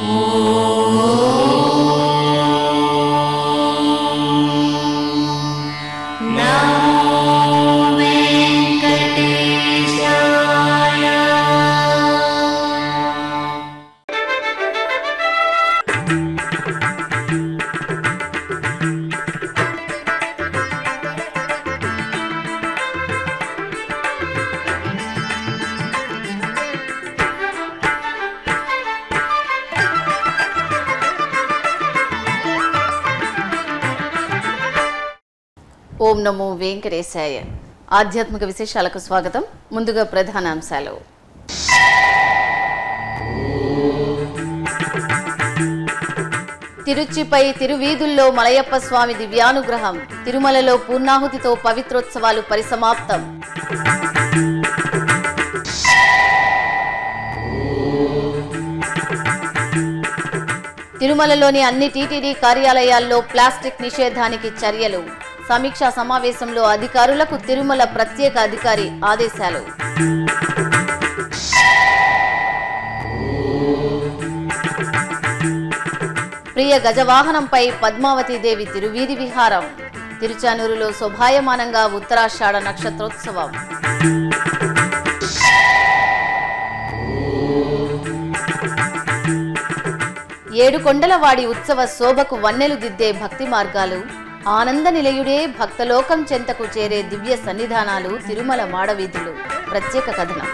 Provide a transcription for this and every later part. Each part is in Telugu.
ఓం నమో వెంకటేశాయ ఆధ్యాత్మిక విశేషాలకు స్వాగతం ముందుగా ప్రధాన అంశాలు తిరుచిపై తిరువీధుల్లో మలయప్ప స్వామి దివ్యానుగ్రహం తిరుమలలో పూర్ణాహుతితో పవిత్రోత్సవాలు పరిసమాప్తం తిరుమలలోని అన్ని టీటీడీ కార్యాలయాల్లో ప్లాస్టిక్ నిషేధానికి చర్యలు సమీక్షా సమావేశంలో అధికారులకు తిరుమల ప్రత్యేక అధికారి ఆదేశాలు ప్రియ గజవాహనంపై పద్మావతీదేవి తిరువీధి విహారం తిరుచానూరులో శోభాయమానంగా ఉత్తరాషాఢ నక్షత్రోత్సవం ఏడు కొండలవాడి ఉత్సవ శోభకు వన్నెలు దిద్దే భక్తి మార్గాలు ఆనంద నిలయుడే భక్తలోకం చెంతకు చేరే దివ్య సన్నిధానాలు తిరుమల మాడవీధులు ప్రత్యేక కథనం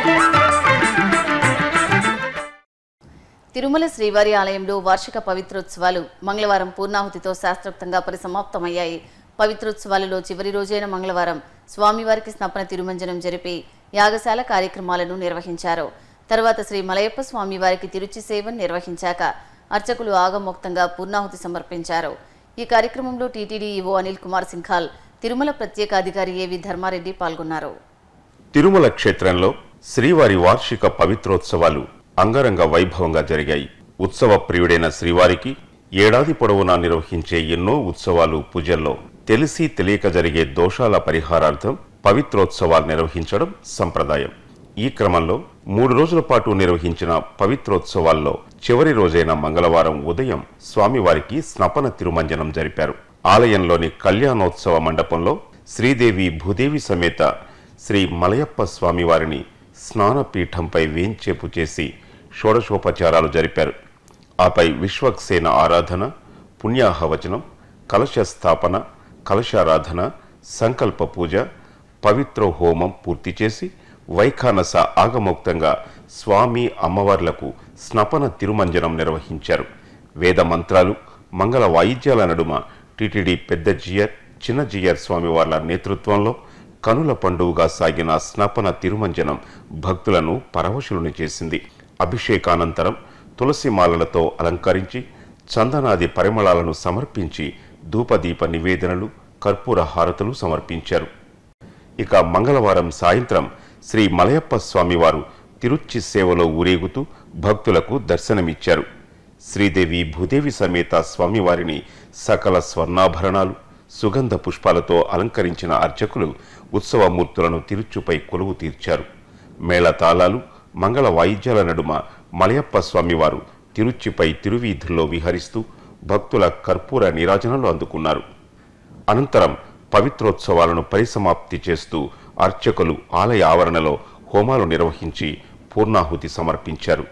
తిరుమల శ్రీవారి ఆలయంలో వార్షిక పవిత్రోత్సవాలు మంగళవారం పూర్ణాహుతితో శాస్త్రోక్తంగా పరిసమాప్తమయ్యాయి పవిత్రోత్సవాలలో చివరి రోజైన మంగళవారం స్వామివారికి స్నపన తిరుమంజనం జరిపి యాగశాల కార్యక్రమాలను నిర్వహించారు తర్వాత శ్రీ మలయప్ప స్వామివారికి తిరుచి సేవను నిర్వహించాక అర్చకులు ఆగమోక్తంగా పూర్ణాహుతి సమర్పించారు ఈ కార్యక్రమంలో టీటీడీ ఈవో అనిల్ కుమార్ సింఘాల్ తిరుమల ప్రత్యేక అధికారి ఏవి ధర్మారెడ్డి పాల్గొన్నారు తిరుమల క్షేత్రంలో శ్రీవారి వార్షిక పవిత్రోత్సవాలు అంగరంగ వైభవంగా జరిగాయి ఉత్సవ ప్రియుడైన శ్రీవారికి ఏడాది పొడవునా నిర్వహించే ఎన్నో ఉత్సవాలు పూజల్లో తెలిసి తెలియక జరిగే దోషాల పరిహారార్థం పవిత్రోత్సవాలు నిర్వహించడం సంప్రదాయం ఈ క్రమంలో మూడు రోజుల పాటు నిర్వహించిన పవిత్రోత్సవాల్లో చివరి రోజైన మంగళవారం ఉదయం స్వామివారికి స్నపన తిరుమంజనం జరిపారు ఆలయంలోని కళ్యాణోత్సవ మండపంలో శ్రీదేవి భూదేవి సమేత శ్రీ మలయప్ప స్వామివారిని స్నానపీఠంపై వేంచేపు చేసి షోడశోపచారాలు జరిపారు ఆపై విశ్వక్సేన ఆరాధన పుణ్యాహవచనం కలశ స్థాపన కలశారాధన సంకల్ప పూజ పవిత్ర హోమం పూర్తి చేసి వైఖానస ఆగమోక్తంగా స్వామి అమ్మవార్లకు స్నపన తిరుమంజనం నిర్వహించారు వేద మంత్రాలు మంగళ వాయిద్యాల నడుమ టీటీడీ పెద్ద జియర్ చిన్న జియర్ స్వామివార్ల నేతృత్వంలో కనుల పండుగగా సాగిన స్నపన తిరుమంజనం భక్తులను పరవశులను చేసింది అభిషేకానంతరం తులసి మాలలతో అలంకరించి చందనాది పరిమళాలను సమర్పించి ధూపదీప నివేదనలు కర్పూర హారతులు సమర్పించారు ఇక మంగళవారం సాయంత్రం శ్రీ మలయప్ప స్వామివారు తిరుచి సేవలో ఊరేగుతూ భక్తులకు దర్శనమిచ్చారు శ్రీదేవి భూదేవి సమేత స్వామివారిని సకల స్వర్ణాభరణాలు సుగంధ పుష్పాలతో అలంకరించిన అర్చకులు ఉత్సవమూర్తులను తిరుచుపై కొలువు తీర్చారు మేళతాళాలు మంగళ వాయిద్యాల నడుమ మలయప్ప స్వామివారు తిరుచిపై తిరువీధుల్లో విహరిస్తూ భక్తుల కర్పూర నీరాజనలు అందుకున్నారు అనంతరం పవిత్రోత్సవాలను పరిసమాప్తి చేస్తూ అర్చకులు ఆలయ ఆవరణలో హోమాలు నిర్వహించి పూర్ణాహుతి సమర్పించారు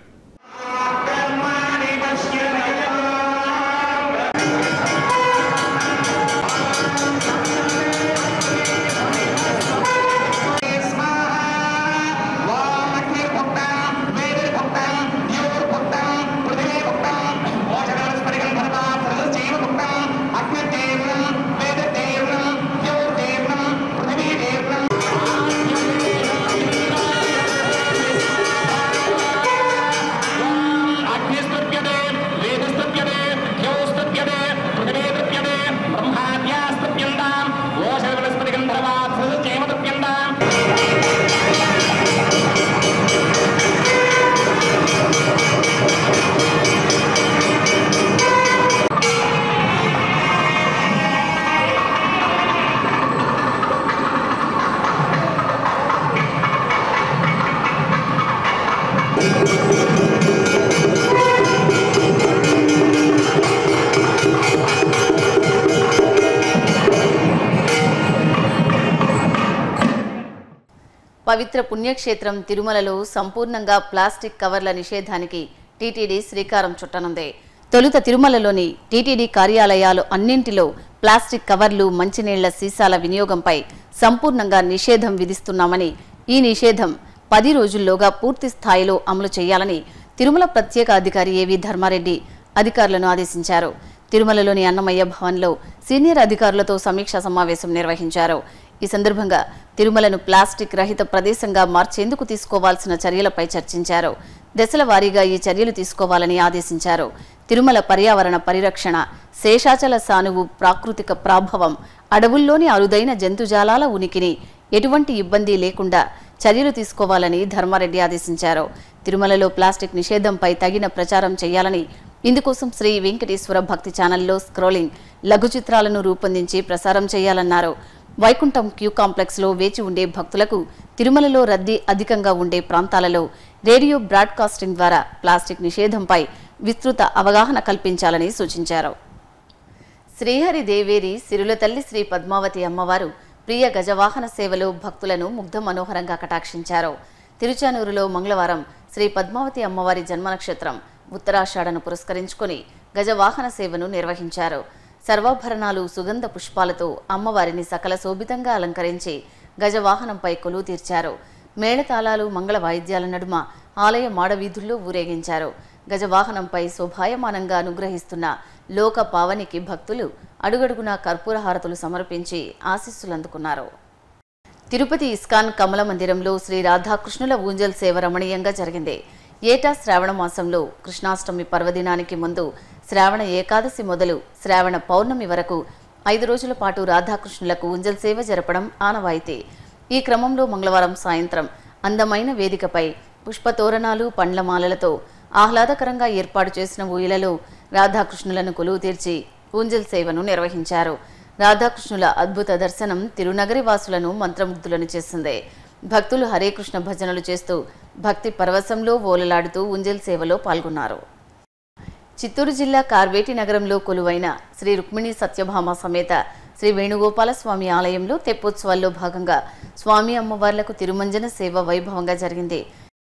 వేద పవిత్ర పుణ్యక్షేత్రం తిరుమలలో సంపూర్ణంగా ప్లాస్టిక్ కవర్ల నిషేధానికి టీటీడీ శ్రీకారం చుట్టనుంది తొలుత తిరుమలలోని టీటీడీ కార్యాలయాలు అన్నింటిలో ప్లాస్టిక్ కవర్లు మంచినీళ్ల సీసాల వినియోగంపై సంపూర్ణంగా నిషేధం విధిస్తున్నామని ఈ నిషేధం పది రోజుల్లోగా పూర్తి స్థాయిలో అమలు చేయాలని తిరుమల ప్రత్యేక అధికారి ఏవి ధర్మారెడ్డి అధికారులను ఆదేశించారు తిరుమలలోని అన్నమయ్య భవన్లో సీనియర్ అధికారులతో సమీక్షా సమావేశం నిర్వహించారు ఈ సందర్భంగా తిరుమలను ప్లాస్టిక్ రహిత ప్రదేశంగా మార్చేందుకు తీసుకోవాల్సిన చర్యలపై చర్చించారు దశల వారీగా ఈ చర్యలు తీసుకోవాలని ఆదేశించారు తిరుమల పర్యావరణ పరిరక్షణ శేషాచల సానువు ప్రాకృతిక ప్రాభవం అడవుల్లోని అరుదైన జంతుజాలాల ఉనికిని ఎటువంటి ఇబ్బంది లేకుండా చర్యలు తీసుకోవాలని ధర్మారెడ్డి ఆదేశించారు తిరుమలలో ప్లాస్టిక్ నిషేధంపై తగిన ప్రచారం చేయాలని ఇందుకోసం శ్రీ వెంకటేశ్వర భక్తి ఛానల్లో స్క్రోలింగ్ లఘు చిత్రాలను రూపొందించి ప్రసారం చేయాలన్నారు వైకుంఠం క్యూ కాంప్లెక్స్ లో వేచి ఉండే భక్తులకు తిరుమలలో రద్దీ అధికంగా ఉండే ప్రాంతాలలో రేడియో బ్రాడ్కాస్టింగ్ ద్వారా ప్లాస్టిక్ నిషేధంపై విస్తృత అవగాహన కల్పించాలని సూచించారు శ్రీహరి దేవేరి సిరుల తల్లి శ్రీ పద్మావతి అమ్మవారు ప్రియ గజవాహన సేవలో భక్తులను ముగ్ధ మనోహరంగా కటాక్షించారు తిరుచానూరులో మంగళవారం శ్రీ పద్మావతి అమ్మవారి జన్మ నక్షత్రం ఉత్తరాషాఢను పురస్కరించుకొని గజవాహన సేవను నిర్వహించారు సర్వాభరణాలు సుగంధ పుష్పాలతో అమ్మవారిని సకల శోభితంగా అలంకరించి గజవాహనంపై కొలువు తీర్చారు మేళతాళాలు మంగళ వాయిద్యాల నడుమ ఆలయ మాడవీధుల్లో ఊరేగించారు గజవాహనంపై శోభాయమానంగా అనుగ్రహిస్తున్న లోక పావనికి భక్తులు అడుగడుగునా కర్పూర హారతులు సమర్పించి ఆశీస్సులందుకున్నారు తిరుపతి ఇస్కాన్ కమల మందిరంలో శ్రీ రాధాకృష్ణుల ఊంజల్ సేవ రమణీయంగా జరిగింది ఏటా శ్రావణ మాసంలో కృష్ణాష్టమి పర్వదినానికి ముందు శ్రావణ ఏకాదశి మొదలు శ్రావణ పౌర్ణమి వరకు ఐదు రోజుల పాటు రాధాకృష్ణులకు ఊంజల్ సేవ జరపడం ఆనవాయితీ ఈ క్రమంలో మంగళవారం సాయంత్రం అందమైన వేదికపై పుష్పతోరణాలు పండ్ల మాలలతో ఆహ్లాదకరంగా ఏర్పాటు చేసిన ఊయలలో రాధాకృష్ణులను కొలువు తీర్చి ఊంజల్ సేవను నిర్వహించారు రాధాకృష్ణుల అద్భుత దర్శనం తిరునగరి వాసులను మంత్రముగ్ధులను చేసింది భక్తులు హరే కృష్ణ భజనలు చేస్తూ భక్తి పరవశంలో ఓలలాడుతూ ఉంజల్ సేవలో పాల్గొన్నారు చిత్తూరు జిల్లా కార్వేటి నగరంలో కొలువైన శ్రీ రుక్మిణి సత్యభామ సమేత శ్రీ వేణుగోపాల స్వామి ఆలయంలో తెప్పోత్సవాల్లో భాగంగా స్వామి అమ్మవార్లకు తిరుమంజన సేవ వైభవంగా జరిగింది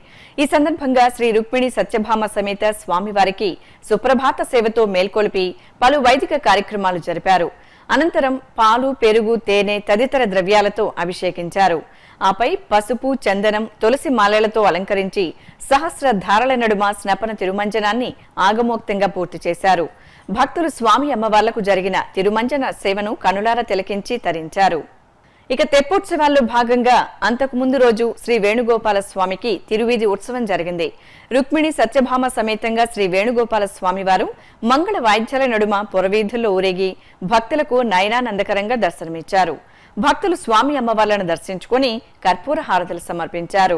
ఈ సందర్భంగా శ్రీ రుక్మిణి సత్యభామ సమేత స్వామివారికి సుప్రభాత సేవతో మేల్కొలిపి పలు వైదిక కార్యక్రమాలు జరిపారు అనంతరం పాలు పెరుగు తేనె తదితర ద్రవ్యాలతో అభిషేకించారు ఆపై పసుపు చందనం తులసి మాలలతో అలంకరించి సహస్ర ధారల నడుమ స్నపన తిరుమంజనాన్ని ఆగమోక్తంగా పూర్తి చేశారు భక్తులు స్వామి అమ్మవార్లకు జరిగిన తిరుమంజన సేవను కనులారా తిలకించి తరించారు ఇక తెప్పోత్సవాల్లో భాగంగా అంతకు ముందు రోజు శ్రీ వేణుగోపాల స్వామికి తిరువీధి ఉత్సవం జరిగింది రుక్మిణి సత్యభామ సమేతంగా శ్రీ వేణుగోపాల స్వామివారు మంగళ వాయిద్యాల నడుమ పురవీధుల్లో ఊరేగి భక్తులకు నయనానందకరంగా దర్శనమిచ్చారు భక్తులు స్వామి అమ్మవార్లను దర్శించుకుని కర్పూర హారతులు సమర్పించారు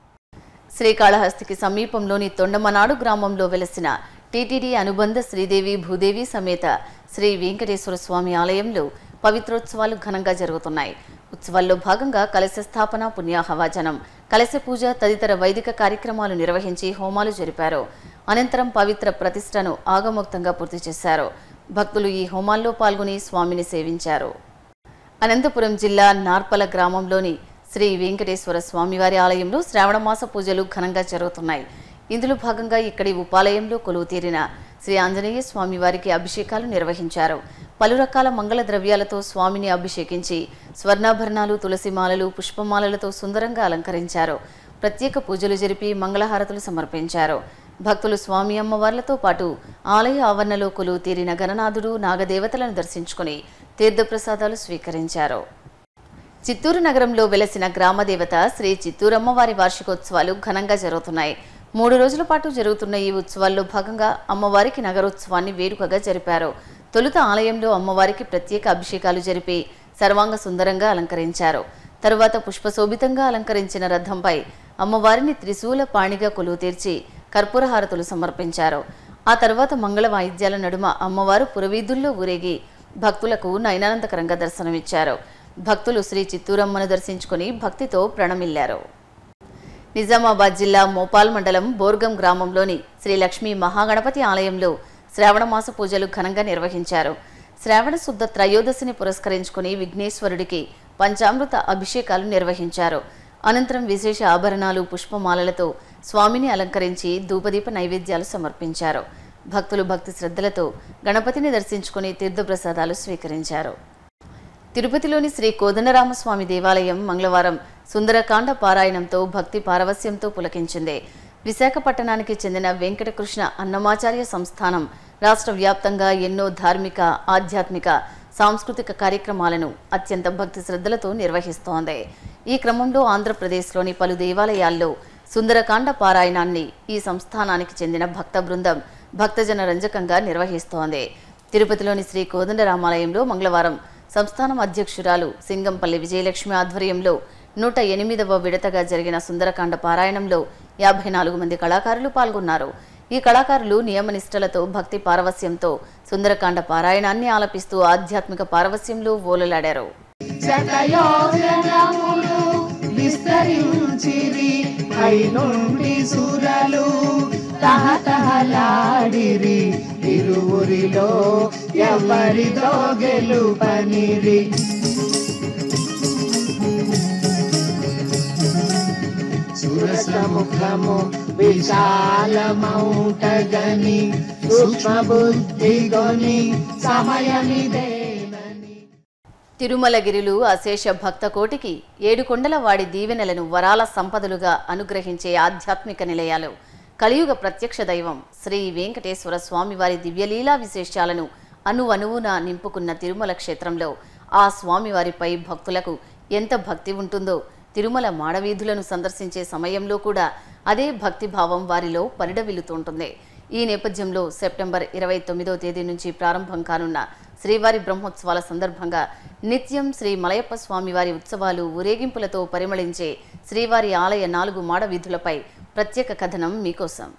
శ్రీకాళహస్తికి సమీపంలోని తొండమనాడు గ్రామంలో వెలసిన టీటీడీ అనుబంధ శ్రీదేవి భూదేవి సమేత శ్రీ వెంకటేశ్వర స్వామి ఆలయంలో పవిత్రోత్సవాలు ఘనంగా జరుగుతున్నాయి ఉత్సవాల్లో భాగంగా కలశ స్థాపన పుణ్యాహవాచనం కలశ పూజ తదితర వైదిక కార్యక్రమాలు నిర్వహించి హోమాలు జరిపారు అనంతరం పవిత్ర ప్రతిష్టను ఆగమోక్తంగా పూర్తి చేశారు భక్తులు ఈ హోమాల్లో పాల్గొని స్వామిని సేవించారు అనంతపురం జిల్లా నార్పల గ్రామంలోని శ్రీ వెంకటేశ్వర స్వామివారి ఆలయంలో శ్రావణమాస పూజలు ఘనంగా జరుగుతున్నాయి ఇందులో భాగంగా ఇక్కడి ఉపాలయంలో కొలువు తీరిన శ్రీ ఆంజనేయ స్వామివారికి అభిషేకాలు నిర్వహించారు పలు రకాల మంగళ ద్రవ్యాలతో స్వామిని అభిషేకించి స్వర్ణాభరణాలు తులసిమాలలు పుష్పమాలలతో సుందరంగా అలంకరించారు ప్రత్యేక పూజలు జరిపి మంగళహారతులు సమర్పించారు భక్తులు స్వామి అమ్మవార్లతో పాటు ఆలయ ఆవరణలో కొలువు తీరిన గణనాథుడు నాగదేవతలను దర్శించుకుని తీర్థప్రసాదాలు స్వీకరించారు చిత్తూరు నగరంలో వెలసిన గ్రామదేవత శ్రీ చిత్తూరమ్మవారి వార్షికోత్సవాలు ఘనంగా జరుగుతున్నాయి మూడు రోజుల పాటు జరుగుతున్న ఈ ఉత్సవాల్లో భాగంగా అమ్మవారికి నగరోత్సవాన్ని వేడుకగా జరిపారు తొలుత ఆలయంలో అమ్మవారికి ప్రత్యేక అభిషేకాలు జరిపి సర్వాంగ సుందరంగా అలంకరించారు తరువాత పుష్పశోభితంగా అలంకరించిన రథంపై అమ్మవారిని త్రిశూల పాణిగా కొలువు తీర్చి కర్పూరహారతులు సమర్పించారు ఆ తర్వాత మంగళ వాయిద్యాల నడుమ అమ్మవారు పురవీధుల్లో ఊరేగి భక్తులకు నయనానందకరంగా దర్శనమిచ్చారు భక్తులు శ్రీ చిత్తూరమ్మను దర్శించుకుని భక్తితో ప్రణమిల్లారు నిజామాబాద్ జిల్లా మోపాల్ మండలం బోర్గం గ్రామంలోని శ్రీ లక్ష్మీ మహాగణపతి ఆలయంలో శ్రావణమాస పూజలు ఘనంగా నిర్వహించారు శ్రావణ శుద్ధ త్రయోదశిని పురస్కరించుకుని విఘ్నేశ్వరుడికి పంచామృత అభిషేకాలు నిర్వహించారు అనంతరం విశేష ఆభరణాలు పుష్పమాలలతో స్వామిని అలంకరించి ధూపదీప నైవేద్యాలు సమర్పించారు భక్తులు భక్తి శ్రద్ధలతో గణపతిని దర్శించుకుని తీర్థప్రసాదాలు స్వీకరించారు తిరుపతిలోని శ్రీ కోదండరామస్వామి దేవాలయం మంగళవారం సుందరకాండ పారాయణంతో భక్తి పారవస్యంతో పులకించింది విశాఖపట్టణానికి చెందిన వెంకటకృష్ణ అన్నమాచార్య సంస్థానం రాష్ట్ర వ్యాప్తంగా ఎన్నో ధార్మిక ఆధ్యాత్మిక సాంస్కృతిక కార్యక్రమాలను అత్యంత భక్తి శ్రద్ధలతో నిర్వహిస్తోంది ఈ క్రమంలో ఆంధ్రప్రదేశ్లోని పలు దేవాలయాల్లో సుందరకాండ పారాయణాన్ని ఈ సంస్థానానికి చెందిన భక్త బృందం భక్తజన రంజకంగా నిర్వహిస్తోంది తిరుపతిలోని శ్రీ కోదండరామాలయంలో మంగళవారం సంస్థానం అధ్యక్షురాలు సింగంపల్లి విజయలక్ష్మి ఆధ్వర్యంలో నూట ఎనిమిదవ విడతగా జరిగిన సుందరకాండ పారాయణంలో యాభై నాలుగు మంది కళాకారులు పాల్గొన్నారు ఈ కళాకారులు నియమనిష్టలతో భక్తి పారవస్యంతో సుందరకాండ పారాయణాన్ని ఆలపిస్తూ ఆధ్యాత్మిక పారవస్యంలో ఓలలాడారు శతయోజనములు విస్తరించిరి పైనుండి సురలు తహతహలాడిరి ఇరువురిలో ఎవరితో గెలుపనిరి సురసముఖము విశాలమౌటగని సూక్ష్మ బుద్ధిగొని సమయమిదేనని తిరుమలగిరిలు అశేష భక్త కోటికి ఏడుకొండల వాడి దీవెనలను వరాల సంపదలుగా అనుగ్రహించే ఆధ్యాత్మిక నిలయాలు కలియుగ ప్రత్యక్ష దైవం శ్రీ వెంకటేశ్వర స్వామివారి దివ్యలీలా విశేషాలను అణువణువున నింపుకున్న తిరుమల క్షేత్రంలో ఆ స్వామివారిపై భక్తులకు ఎంత భక్తి ఉంటుందో తిరుమల మాడవీధులను సందర్శించే సమయంలో కూడా అదే భక్తిభావం వారిలో పరిడవిల్లుతుంటుంది ఈ నేపథ్యంలో సెప్టెంబర్ ఇరవై తొమ్మిదో తేదీ నుంచి ప్రారంభం కానున్న శ్రీవారి బ్రహ్మోత్సవాల సందర్భంగా నిత్యం శ్రీ మలయప్ప స్వామివారి ఉత్సవాలు ఊరేగింపులతో పరిమళించే శ్రీవారి ఆలయ నాలుగు మాడ వీధులపై ప్రత్యేక కథనం మీకోసం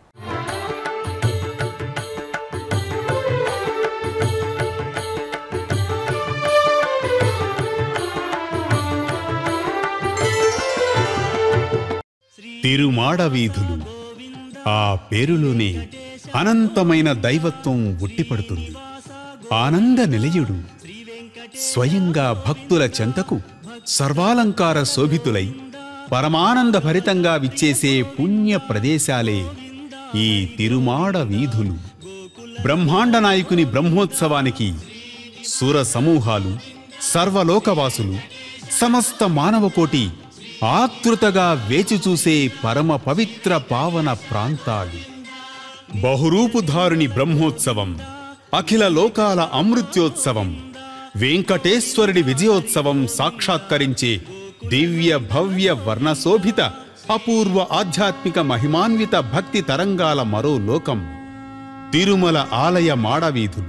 తిరుమాడ వీధులు ఆ పేరులోనే అనంతమైన దైవత్వం ఉట్టిపడుతుంది ఆనంద నిలయుడు స్వయంగా భక్తుల చెంతకు సర్వాలంకార శోభితులై పరమానంద భరితంగా విచ్చేసే పుణ్య ప్రదేశాలే ఈ తిరుమాడ వీధులు బ్రహ్మాండ నాయకుని బ్రహ్మోత్సవానికి సుర సమూహాలు సర్వలోకవాసులు సమస్త మానవకోటి ఆతృతగా వేచి చూసే పరమ పవిత్ర పావన ప్రాంతాలు బహురూపుధారుని బ్రహ్మోత్సవం అఖిల లోకాల అమృత్యోత్సవం వెంకటేశ్వరుడి విజయోత్సవం సాక్షాత్కరించే దివ్య భవ్య వర్ణశోభిత అపూర్వ ఆధ్యాత్మిక మహిమాన్విత భక్తి తరంగాల మరో లోకం తిరుమల ఆలయ మాడవీధులు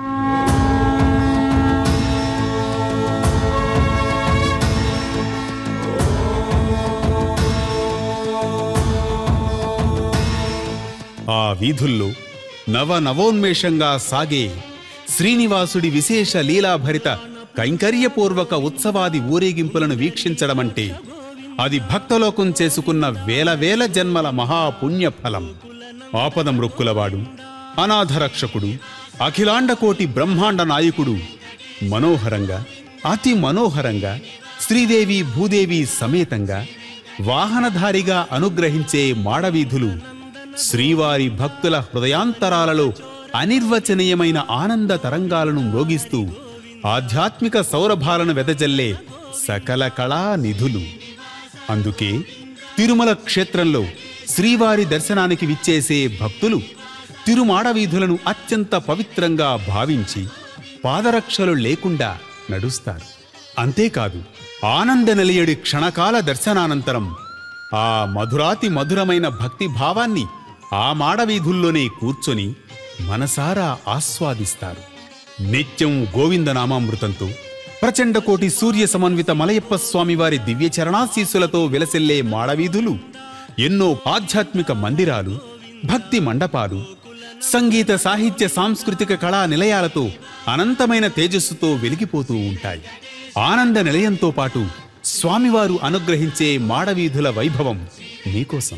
ఆ వీధుల్లో నవ నవోన్మేషంగా సాగే శ్రీనివాసుడి విశేష లీలాభరిత కైంకర్యపూర్వక ఉత్సవాది ఊరేగింపులను వీక్షించడమంటే అది భక్తలోకం చేసుకున్న వేల వేల జన్మల మహాపుణ్య ఫలం ఆపద మృక్కులవాడు అనాథరక్షకుడు అఖిలాండకోటి బ్రహ్మాండ నాయకుడు మనోహరంగా అతి మనోహరంగా శ్రీదేవి భూదేవి సమేతంగా వాహనధారిగా అనుగ్రహించే మాడవీధులు శ్రీవారి భక్తుల హృదయాంతరాలలో అనిర్వచనీయమైన ఆనంద తరంగాలను మ్రోగిస్తూ ఆధ్యాత్మిక సౌరభాలను వెదజల్లే సకల కళా నిధులు అందుకే తిరుమల క్షేత్రంలో శ్రీవారి దర్శనానికి విచ్చేసే భక్తులు తిరుమాడ వీధులను అత్యంత పవిత్రంగా భావించి పాదరక్షలు లేకుండా నడుస్తారు అంతేకాదు ఆనంద నిలయడి క్షణకాల దర్శనానంతరం ఆ మధురాతి మధురమైన భక్తి భావాన్ని ఆ మాడవీధుల్లోనే కూర్చొని మనసారా ఆస్వాదిస్తారు నిత్యం గోవిందనామామృతంతో ప్రచండకోటి సూర్య సమన్విత మలయప్ప స్వామివారి దివ్య చరణాశీస్సులతో విలసిల్లే మాడవీధులు ఎన్నో ఆధ్యాత్మిక మందిరాలు భక్తి మండపాలు సంగీత సాహిత్య సాంస్కృతిక కళా నిలయాలతో అనంతమైన తేజస్సుతో వెలిగిపోతూ ఉంటాయి ఆనంద నిలయంతో పాటు స్వామివారు అనుగ్రహించే మాడవీధుల వైభవం మీకోసం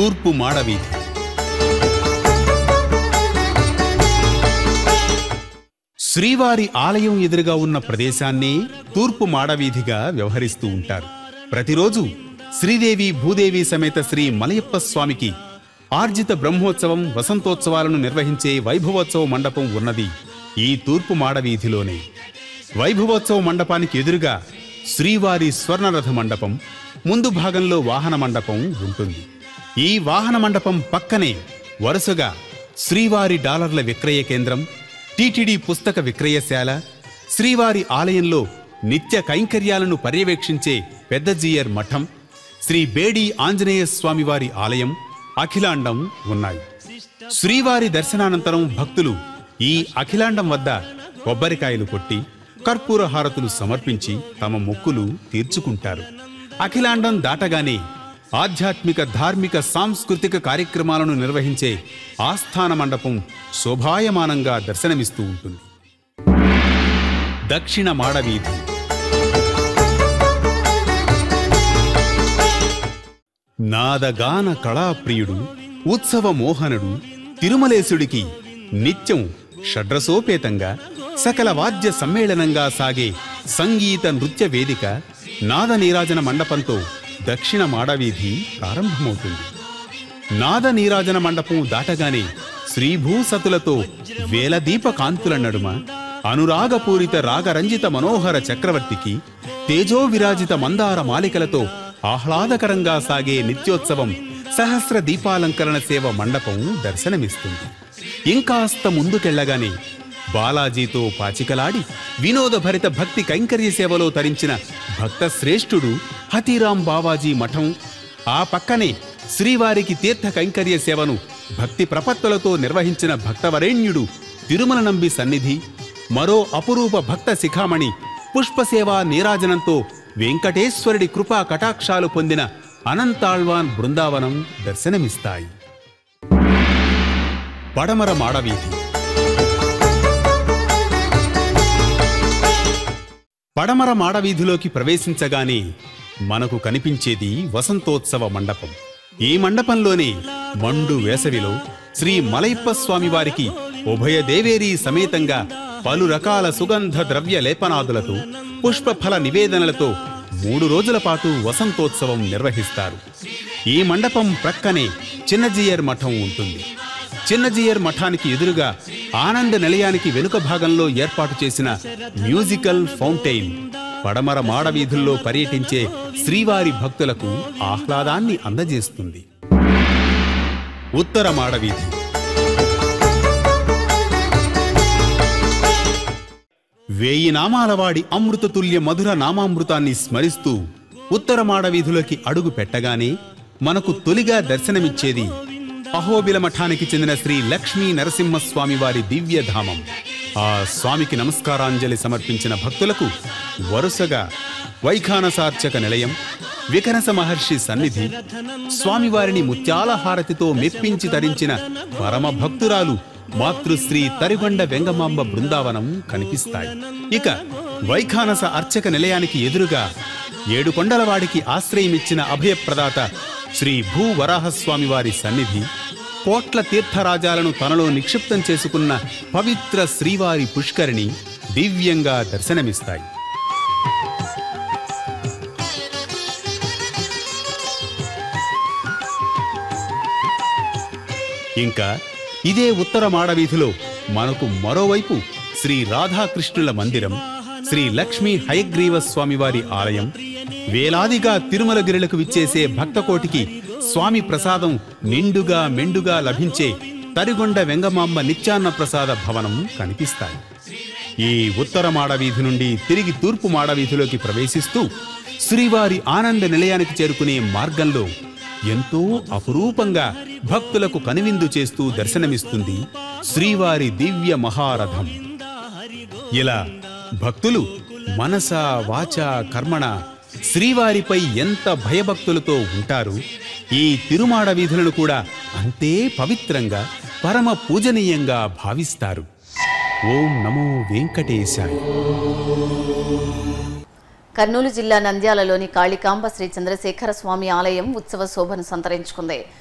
తూర్పు మాడవీధి శ్రీవారి ఆలయం ఎదురుగా ఉన్న ప్రదేశాన్ని తూర్పు మాడవీధిగా వ్యవహరిస్తూ ఉంటారు ప్రతిరోజు శ్రీదేవి భూదేవి సమేత శ్రీ మలయప్ప స్వామికి ఆర్జిత బ్రహ్మోత్సవం వసంతోత్సవాలను నిర్వహించే వైభవోత్సవ మండపం ఉన్నది ఈ తూర్పు మాడవీధిలోనే వైభవోత్సవ మండపానికి ఎదురుగా శ్రీవారి స్వర్ణరథ మండపం ముందు భాగంలో వాహన మండపం ఉంటుంది ఈ వాహన మండపం పక్కనే వరుసగా శ్రీవారి డాలర్ల విక్రయ కేంద్రం టీటీడీ పుస్తక విక్రయశాల శ్రీవారి ఆలయంలో నిత్య కైంకర్యాలను పర్యవేక్షించే పెద్ద జీయర్ మఠం శ్రీ బేడి ఆంజనేయ స్వామివారి ఆలయం అఖిలాండం ఉన్నాయి శ్రీవారి దర్శనానంతరం భక్తులు ఈ అఖిలాండం వద్ద కొబ్బరికాయలు కొట్టి కర్పూర హారతులు సమర్పించి తమ మొక్కులు తీర్చుకుంటారు అఖిలాండం దాటగానే ఆధ్యాత్మిక ధార్మిక సాంస్కృతిక కార్యక్రమాలను నిర్వహించే ఆస్థాన మండపం శోభాయమానంగా దర్శనమిస్తూ ఉంటుంది దక్షిణ మాడవీధి నాదగాన కళాప్రియుడు ఉత్సవ మోహనుడు తిరుమలేశుడికి నిత్యం షడ్రసోపేతంగా సకల వాద్య సమ్మేళనంగా సాగే సంగీత నృత్య వేదిక నాద నీరాజన మండపంతో దక్షిణ మాడవీధి ప్రారంభమవుతుంది నాద నీరాజన మండపం దాటగానే శ్రీభూసతులతో వేల దీప కాంతుల నడుమ అనురాగపూరిత రాగరంజిత మనోహర చక్రవర్తికి తేజో విరాజిత మందార మాలికలతో ఆహ్లాదకరంగా సాగే నిత్యోత్సవం సహస్ర దీపాలంకరణ సేవ మండపం దర్శనమిస్తుంది ఇంకాస్త ముందుకెళ్లగానే బాలాజీతో పాచికలాడి వినోదభరిత భక్తి కైంకర్య సేవలో తరించిన భక్త శ్రేష్ఠుడు హతీరాం బావాజీ మఠం ఆ పక్కనే శ్రీవారికి తీర్థ కైంకర్య సేవను భక్తి ప్రపత్తులతో నిర్వహించిన భక్తవరేణ్యుడు తిరుమల నంబి సన్నిధి మరో అపురూప భక్త శిఖామణి పుష్పసేవా నీరాజనంతో వెంకటేశ్వరుడి కృపా కటాక్షాలు పొందిన అనంతాళ్వాన్ బృందావనం దర్శనమిస్తాయి పడమర మాడవీధి పడమర మాడవీధిలోకి ప్రవేశించగానే మనకు కనిపించేది వసంతోత్సవ మండపం ఈ మండపంలోనే మండు వేసవిలో శ్రీ మలయప్ప స్వామి వారికి ఉభయ దేవేరీ సమేతంగా పలు రకాల సుగంధ ద్రవ్య లేపనాదులతో పుష్పఫల నివేదనలతో మూడు రోజుల పాటు వసంతోత్సవం నిర్వహిస్తారు ఈ మండపం ప్రక్కనే చిన్నజీయర్ మఠం ఉంటుంది చిన్నజీయర్ మఠానికి ఎదురుగా ఆనంద నిలయానికి వెనుక భాగంలో ఏర్పాటు చేసిన మ్యూజికల్ ఫౌంటైన్ పడమర మాడవీధుల్లో పర్యటించే శ్రీవారి భక్తులకు ఆహ్లాదాన్ని అందజేస్తుంది ఉత్తర మాడవీధి వేయి నామాలవాడి అమృతతుల్య మధుర నామామృతాన్ని స్మరిస్తూ ఉత్తర మాడవీధులోకి అడుగు పెట్టగానే మనకు తొలిగా దర్శనమిచ్చేది అహోబిల మఠానికి చెందిన శ్రీ లక్ష్మీ నరసింహస్వామి వారి దివ్యధామం ఆ స్వామికి నమస్కారాంజలి సమర్పించిన భక్తులకు వరుసగా వైఖానసార్చక నిలయం వికనస మహర్షి సన్నిధి స్వామివారిని ముత్యాల హారతితో మెప్పించి ధరించిన పరమ భక్తురాలు మాతృశ్రీ తరిగొండ వెంగమాంబ బృందావనం కనిపిస్తాయి ఇక వైఖానస అర్చక నిలయానికి ఎదురుగా ఏడుకొండలవాడికి ఆశ్రయమిచ్చిన అభయప్రదాత శ్రీ భూ వరాహస్వామి వారి సన్నిధి కోట్ల తీర్థరాజాలను తనలో నిక్షిప్తం చేసుకున్న పవిత్ర శ్రీవారి పుష్కరిణి దివ్యంగా దర్శనమిస్తాయి ఇంకా ఇదే ఉత్తర మాడవీధిలో మనకు మరోవైపు శ్రీ రాధాకృష్ణుల మందిరం శ్రీ లక్ష్మీ హయగ్రీవ స్వామివారి ఆలయం వేలాదిగా తిరుమలగిరులకు విచ్చేసే భక్తకోటికి స్వామి ప్రసాదం నిండుగా మెండుగా లభించే తరిగొండ వెంగమాంబ నిత్యాన్న ప్రసాద భవనం కనిపిస్తాయి ఈ ఉత్తర మాడవీధి నుండి తిరిగి తూర్పు మాడవీధిలోకి ప్రవేశిస్తూ శ్రీవారి ఆనంద నిలయానికి చేరుకునే మార్గంలో ఎంతో అపురూపంగా భక్తులకు కనువిందు చేస్తూ దర్శనమిస్తుంది శ్రీవారి దివ్య మహారథం ఇలా భక్తులు మనస వాచ కర్మణ శ్రీవారిపై ఎంత భయభక్తులతో ఉంటారు ఈ తిరుమాడ వీధులను కూడా అంతే పవిత్రంగా పరమ పూజనీయంగా భావిస్తారు ఓం నమో వెంకటేశాయ కర్నూలు జిల్లా నంద్యాలలోని కాళికాంబ శ్రీ చంద్రశేఖర స్వామి ఆలయం ఉత్సవ శోభను సంతరించుకుంది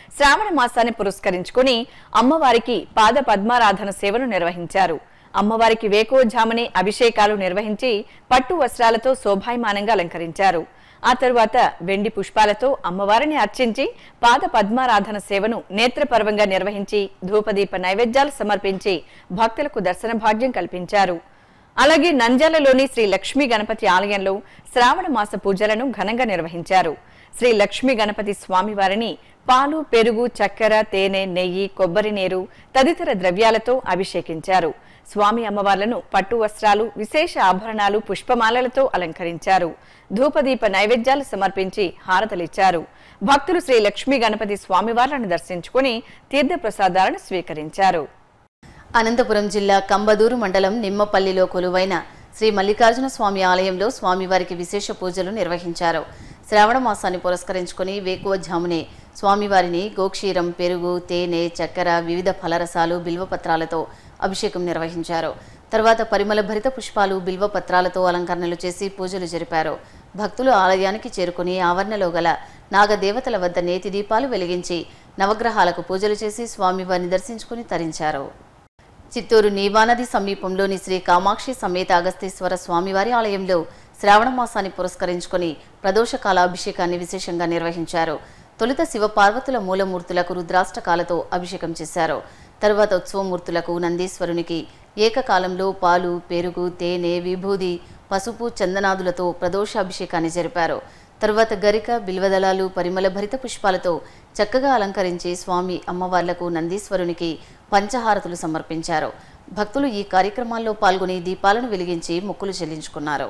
శ్రావణ మాసాన్ని పురస్కరించుకుని అమ్మవారికి పాద పద్మారాధన సేవలు నిర్వహించారు అమ్మవారికి వేకోజామని అభిషేకాలు నిర్వహించి పట్టు వస్త్రాలతో శోభాయమానంగా అలంకరించారు ఆ తరువాత వెండి పుష్పాలతో అమ్మవారిని అర్చించి పాద పద్మారాధన సేవను నేత్రపర్వంగా నిర్వహించి ధూపదీప నైవేద్యాలు సమర్పించి భక్తులకు దర్శన భాగ్యం కల్పించారు అలాగే నంద్యాలలోని శ్రీ లక్ష్మీ గణపతి ఆలయంలో శ్రావణ మాస పూజలను ఘనంగా నిర్వహించారు శ్రీ లక్ష్మీ గణపతి స్వామివారిని పాలు పెరుగు చక్కెర తేనె నెయ్యి కొబ్బరి నీరు తదితర ద్రవ్యాలతో అభిషేకించారు స్వామి అమ్మవార్లను పట్టు వస్త్రాలు విశేష ఆభరణాలు పుష్పమాలలతో అలంకరించారు ధూపదీప నైవేద్యాలు సమర్పించి హారతలిచ్చారు భక్తులు శ్రీ లక్ష్మీ గణపతి స్వామివార్లను దర్శించుకుని తీర్థప్రసాదాలను స్వీకరించారు అనంతపురం జిల్లా కంబదూరు మండలం నిమ్మపల్లిలో కొలువైన శ్రీ మల్లికార్జున స్వామి ఆలయంలో స్వామివారికి విశేష పూజలు నిర్వహించారు శ్రావణ మాసాన్ని పురస్కరించుకుని వేకువజామునే స్వామివారిని గోక్షీరం పెరుగు తేనె చక్కెర వివిధ ఫలరసాలు బిల్వపత్రాలతో అభిషేకం నిర్వహించారు తర్వాత పరిమళ భరిత పుష్పాలు బిల్వపత్రాలతో అలంకరణలు చేసి పూజలు జరిపారు భక్తులు ఆలయానికి చేరుకుని ఆవరణలో గల నాగదేవతల వద్ద నేతి దీపాలు వెలిగించి నవగ్రహాలకు పూజలు చేసి స్వామివారిని దర్శించుకుని తరించారు చిత్తూరు నీవానది సమీపంలోని శ్రీ కామాక్షి సమేత అగస్తేశ్వర స్వామివారి ఆలయంలో శ్రావణ మాసాన్ని పురస్కరించుకొని ప్రదోషకాల అభిషేకాన్ని విశేషంగా నిర్వహించారు తొలుత శివపార్వతుల మూలమూర్తులకు రుద్రాష్టకాలతో అభిషేకం చేశారు తరువాత ఉత్సవమూర్తులకు నందీశ్వరునికి ఏకకాలంలో పాలు పెరుగు తేనె విభూది పసుపు చందనాదులతో ప్రదోషాభిషేకాన్ని జరిపారు తరువాత గరిక బిల్వదళాలు పరిమళ భరిత పుష్పాలతో చక్కగా అలంకరించి స్వామి అమ్మవార్లకు నందీశ్వరునికి పంచహారతులు సమర్పించారు భక్తులు ఈ కార్యక్రమాల్లో పాల్గొని దీపాలను వెలిగించి మొక్కులు చెల్లించుకున్నారు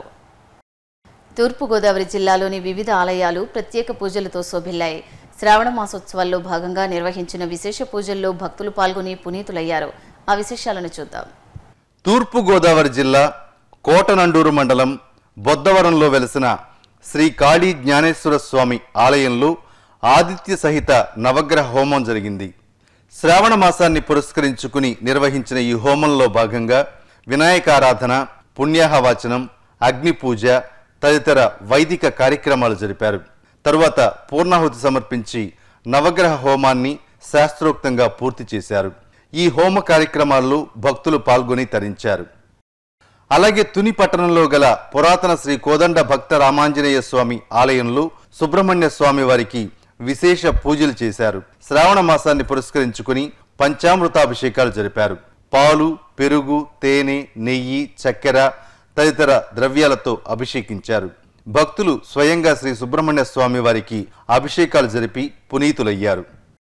తూర్పుగోదావరి జిల్లాలోని వివిధ ఆలయాలు ప్రత్యేక పూజలతో శోభిల్లాయి శ్రావణ మాసోత్సవాల్లో భాగంగా నిర్వహించిన విశేష పూజల్లో భక్తులు పాల్గొని పునీతులయ్యారు ఆ విశేషాలను చూద్దాం తూర్పుగోదావరి జిల్లా కోటనండూరు మండలం బొద్దవరంలో వెలిసిన శ్రీ కాళీ జ్ఞానేశ్వర స్వామి ఆలయంలో ఆదిత్య సహిత నవగ్రహ హోమం జరిగింది శ్రావణ మాసాన్ని పురస్కరించుకుని నిర్వహించిన ఈ హోమంలో భాగంగా వినాయకారాధన పుణ్యాహవాచనం అగ్ని పూజ తదితర వైదిక కార్యక్రమాలు జరిపారు తరువాత పూర్ణాహుతి సమర్పించి నవగ్రహ హోమాన్ని శాస్త్రోక్తంగా పూర్తి చేశారు ఈ హోమ కార్యక్రమాల్లో భక్తులు పాల్గొని తరించారు అలాగే తుని పట్టణంలో గల పురాతన శ్రీ కోదండ భక్త రామాంజనేయ స్వామి ఆలయంలో సుబ్రహ్మణ్య స్వామి వారికి విశేష పూజలు చేశారు శ్రావణ మాసాన్ని పురస్కరించుకుని పంచామృతాభిషేకాలు జరిపారు పాలు పెరుగు తేనె నెయ్యి చక్కెర తదితర ద్రవ్యాలతో అభిషేకించారు భక్తులు స్వయంగా శ్రీ సుబ్రహ్మణ్య స్వామి వారికి అభిషేకాలు జరిపి పునీతులయ్యారు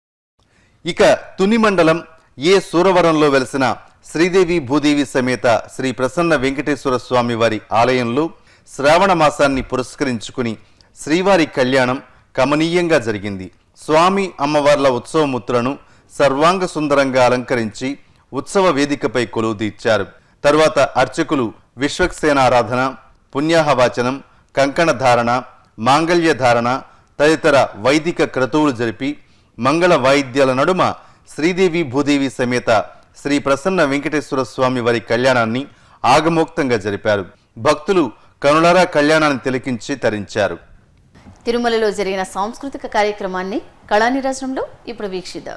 ఇక తుని మండలం ఏ సూరవరంలో వెలిసిన శ్రీదేవి భూదేవి సమేత శ్రీ ప్రసన్న వెంకటేశ్వర స్వామి వారి ఆలయంలో శ్రావణ మాసాన్ని పురస్కరించుకుని శ్రీవారి కళ్యాణం కమనీయంగా జరిగింది స్వామి అమ్మవార్ల ఉత్సవమూర్తులను సర్వాంగ సుందరంగా అలంకరించి ఉత్సవ వేదికపై కొలువుదీర్చారు తరువాత అర్చకులు విశ్వక్సేనారాధన పుణ్యాహవాచనం కంకణ ధారణ మాంగళ్య ధారణ తదితర వైదిక క్రతువులు జరిపి మంగళ వాయిద్యాల నడుమ శ్రీదేవి భూదేవి సమేత శ్రీ ప్రసన్న వెంకటేశ్వర స్వామి వారి కళ్యాణాన్ని ఆగమోక్తంగా జరిపారు భక్తులు కనులారా కళ్యాణాన్ని తిలకించి తరించారు తిరుమలలో జరిగిన సాంస్కృతిక కార్యక్రమాన్ని కళానిరాజనంలో ఇప్పుడు వీక్షిద్దాం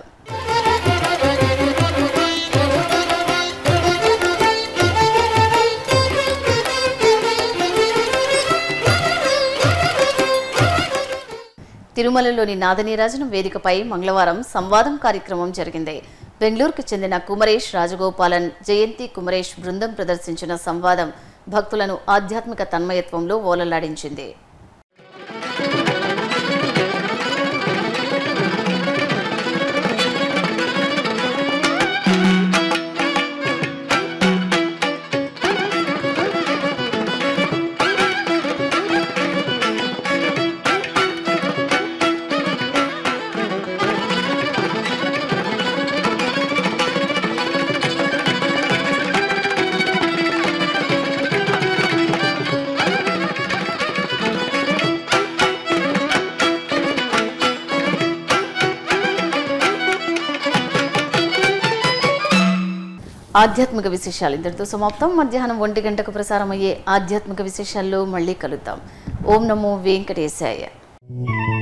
తిరుమలలోని నాదనీరాజనం వేదికపై మంగళవారం సంవాదం కార్యక్రమం జరిగింది బెంగళూరుకు చెందిన కుమరేష్ రాజగోపాలన్ జయంతి కుమరేష్ బృందం ప్రదర్శించిన సంవాదం భక్తులను ఆధ్యాత్మిక తన్మయత్వంలో ఓలలాడించింది ఆధ్యాత్మిక విశేషాలు ఇంతటితో సమాప్తం మధ్యాహ్నం ఒంటి గంటకు ప్రసారం అయ్యే ఆధ్యాత్మిక విశేషాల్లో మళ్ళీ కలుద్దాం ఓం నమో వెంకటేశాయ